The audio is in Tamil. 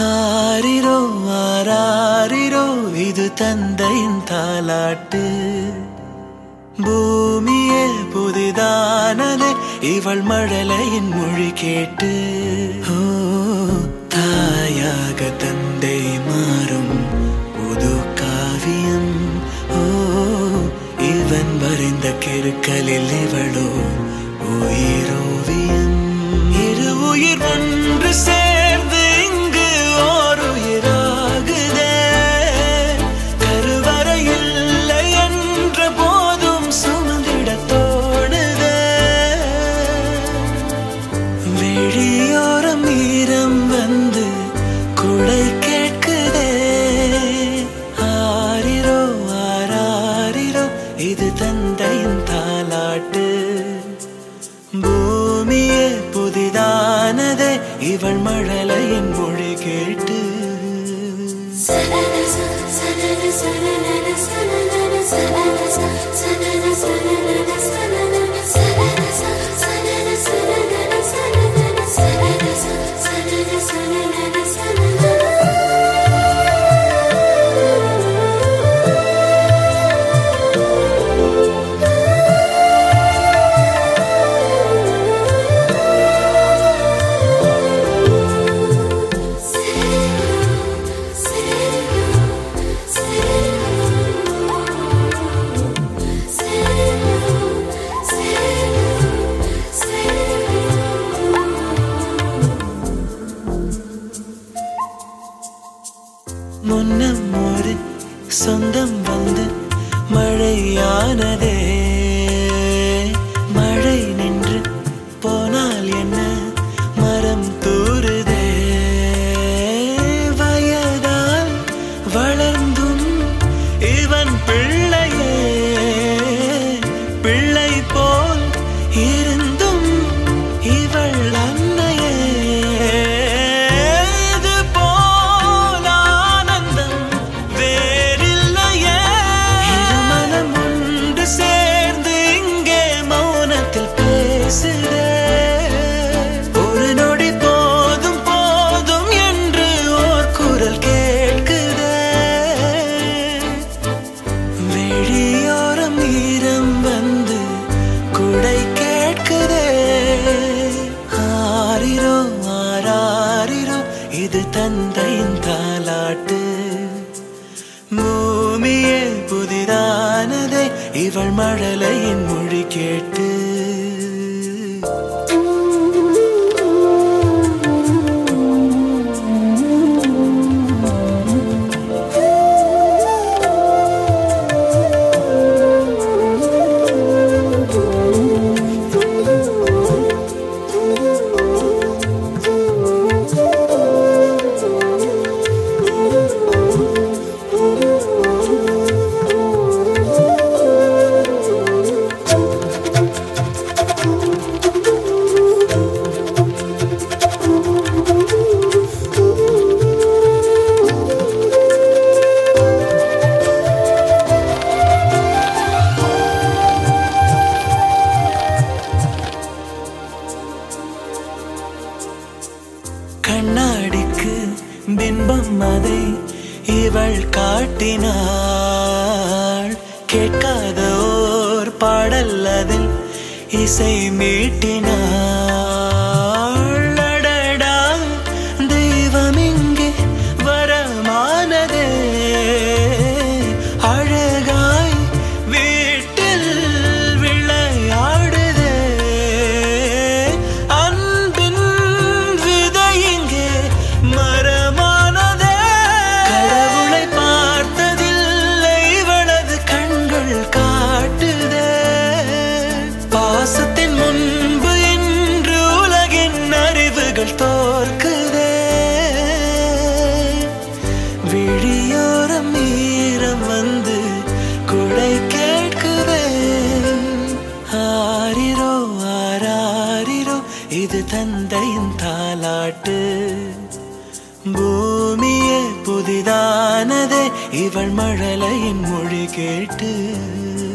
ஆரிரோ ஆராரிரோ இது தந்தையின் தாலாட்டு பூமியே புதிதானதே இவள் மழலையின் மொழி கேட்டு ஓ தாயாக தந்தை மாறும் புது காவியம் ஓ இவன் வரைந்த கிருக்கலில் இவளோ உயிரோவியம் இரு உயிர் ஒன்று சேர்ந்து இங்கு ஓர் உயிராகுதே கருவறை இல்லை என்ற போதும் சுமந்திட தோணுதே வெளியோரம் ஈரம் வந்து குடை கேட்குதே ஆரிரோ ஆராரிரோ இது தந்தையின் தாலாட்டு பூமியே புதிதானதே இவள் மழலையின் மொழி கேட்டு முன்னம் ஒரு சொந்தம் வந்து மழையானதே மழை நின்று போனால் என்ன மரம் தூறுதே வயதால் வளர்ந்தும் இவன் பிள்ளையே பிள்ளை போல் இருந்தும் இவள் அன்னையே இது போல் ஆனந்தம் வேறில்லையே இரு மனம் ஒன்று சேர்ந்து இங்கே மௌனத்தில் பேசுதே ஒரு நொடி போதும் போதும் என்று ஓர் குரல் கேட்குதே வெளியோரம் ஈரம் வந்து குடை கேட்குதே ஆரிரோ ஆராரிரோ இது தந்தையின் தாலாட்டு பூமியே புதிதானதே இவள் மழலையின் மொழி கேட்டு கண்ணாடிக்கு பின்பம் அதை இவள் காட்டினாள் கேட்காத ஓர் பாடல் அதில் இசை மீட்டினாள் அடடா தெய்வம் இங்கே வரமானதே அழகாய் வீட்டில் விளையாடுதே அன்பின் விதை இங்கே மரமானதே கடவுளை பார்த்ததில்லை இவளது கண்கள் காட்டுதே பாசத்தின் முன்பு இன்று உலகின் அறிவுகள் தோற்குதே விழியோரம் ஈரம் வந்து குடை கேட்குதே ஆரிரோ ஆராரிரோ இது தந்தையின் தாலாட்டு பூமியே புதிதானதே இவள் மழலையின் மொழி கேட்டு